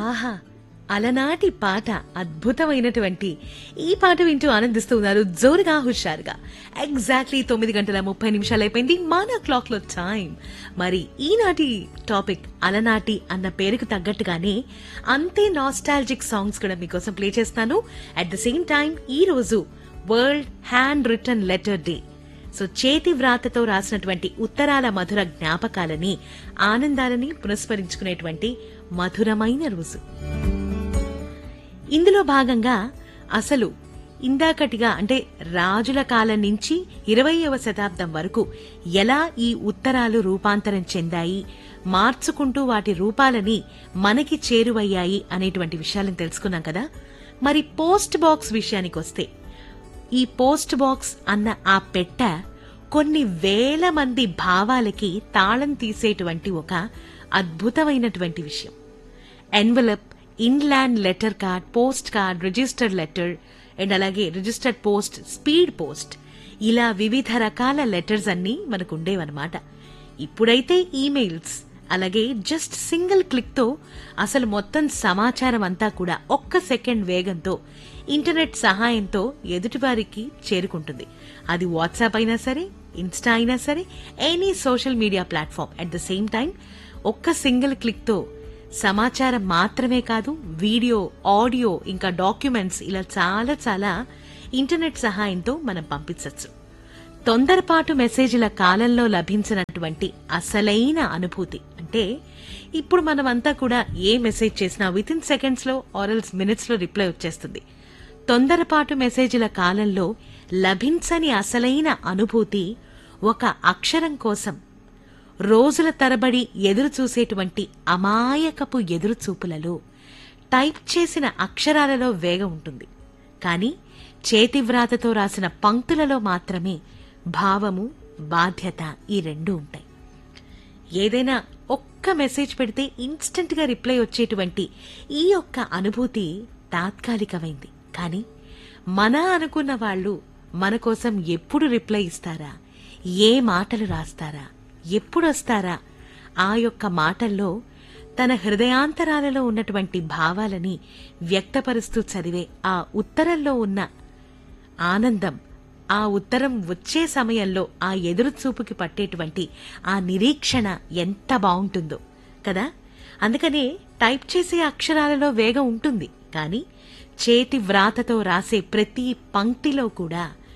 ఆహా అలనాటి పాట అద్భుతమైనటువంటి ఈ పాట వింటూ ఆనందిస్తూ ఉన్నారు జోరుగా హుషారుగా ఎగ్జాక్ట్లీ తొమ్మిది గంటల ముప్పై నిమిషాలు అయిపోయింది మన క్లాక్ లో టైం మరి ఈనాటి టాపిక్ అలనాటి అన్న పేరుకు తగ్గట్టుగానే అంతే నాస్టాలజిక్ సాంగ్స్ కూడా మీకోసం ప్లే చేస్తాను అట్ ద సేమ్ టైం ఈ రోజు world handwritten letter day so చేతి వ్రాతతో రాసినటువంటి ఉత్తరాల మధుర జ్ఞాపకాలని ఆనందాలని పురస్కరించుకునేటువంటి మధురమైన రోజు ఇందులో భాగంగా అసలు ఇందాకటిగా అంటే రాజుల కాలం నుంచి ఇరవయవ శతాబ్దం వరకు ఎలా ఈ ఉత్తరాలు రూపాంతరం చెందాయి మార్చుకుంటూ వాటి రూపాలని మనకి చేరువయ్యాయి అనేటువంటి విషయాలను తెలుసుకున్నాం కదా మరి పోస్ట్ బాక్స్ విషయానికి వస్తే ఈ పోస్ట్ బాక్స్ అన్న ఆ పెట్ట కొన్ని వేల మంది భావాలకి తాళం తీసేటువంటి ఒక అద్భుతమైనటువంటి విషయం envelope inland letter card post card registered letter and అలాగే రిజిస్టర్డ్ పోస్ట్ స్పీడ్ పోస్ట్ ఇలా వివిధ రకాల లెటర్స్ అన్నీ మనకు ఉండేవన్నమాట ఇప్పుడైతే ఈమెయిల్స్ అలాగే జస్ట్ సింగిల్ క్లిక్ తో అసలు మొత్తం సమాచారం అంతా కూడా ఒక్క సెకండ్ వేగంతో ఇంటర్నెట్ సహాయంతో ఎదుటివారికి చేరుకుంటుంది అది వాట్సాప్ అయినా సరే ఇన్స్టా అయినా సరే any social media platform at the same time ఒక్క సింగిల్ క్లిక్ తో సమాచారం మాత్రమే కాదు వీడియో ఆడియో ఇంకా డాక్యుమెంట్స్ ఇలా చాలా చాలా ఇంటర్నెట్ సహాయంతో మనం పంపించవచ్చు తొందరపాటు మెసేజ్ల కాలంలో లభించినటువంటి అసలైన అనుభూతి అంటే ఇప్పుడు మనమంతా కూడా ఏ మెసేజ్ చేసినా విత్ ఇన్ సెకండ్స్ లో ఆరల్స్ మినిట్స్ లో రిప్లై వచ్చేస్తుంది తొందరపాటు మెసేజ్ల కాలంలో లభించని అసలైన అనుభూతి ఒక అక్షరం కోసం రోజుల తరబడి ఎదురు చూసేటువంటి అమాయకపు ఎదురుచూపులలో టైప్ చేసిన అక్షరాలలో వేగం ఉంటుంది కానీ చేతివ్రాతతో రాసిన పంక్తులలో మాత్రమే భావము బాధ్యత ఈ రెండు ఉంటాయి ఏదైనా ఒక్క మెసేజ్ పెడితే ఇన్స్టంట్ గా రిప్లై వచ్చేటువంటి ఈ యొక్క అనుభూతి తాత్కాలికమైంది కానీ మన అనుకున్న వాళ్ళు మన కోసం ఎప్పుడు రిప్లై ఇస్తారా ఏ మాటలు రాస్తారా ఎప్పుడు వస్తారా ఆ యొక్క మాటల్లో తన హృదయాంతరాలలో ఉన్నటువంటి భావాలని వ్యక్తపరుస్తూ చదివే ఆ ఉత్తరంలో ఉన్న ఆనందం ఆ ఉత్తరం వచ్చే సమయంలో ఆ ఎదురుచూపుకి పట్టేటువంటి ఆ నిరీక్షణ ఎంత బావుంటుందో కదా అందుకనే టైప్ చేసే అక్షరాలలో వేగం ఉంటుంది కానీ చేతి వ్రాతతో రాసే ప్రతి పంక్తిలో కూడా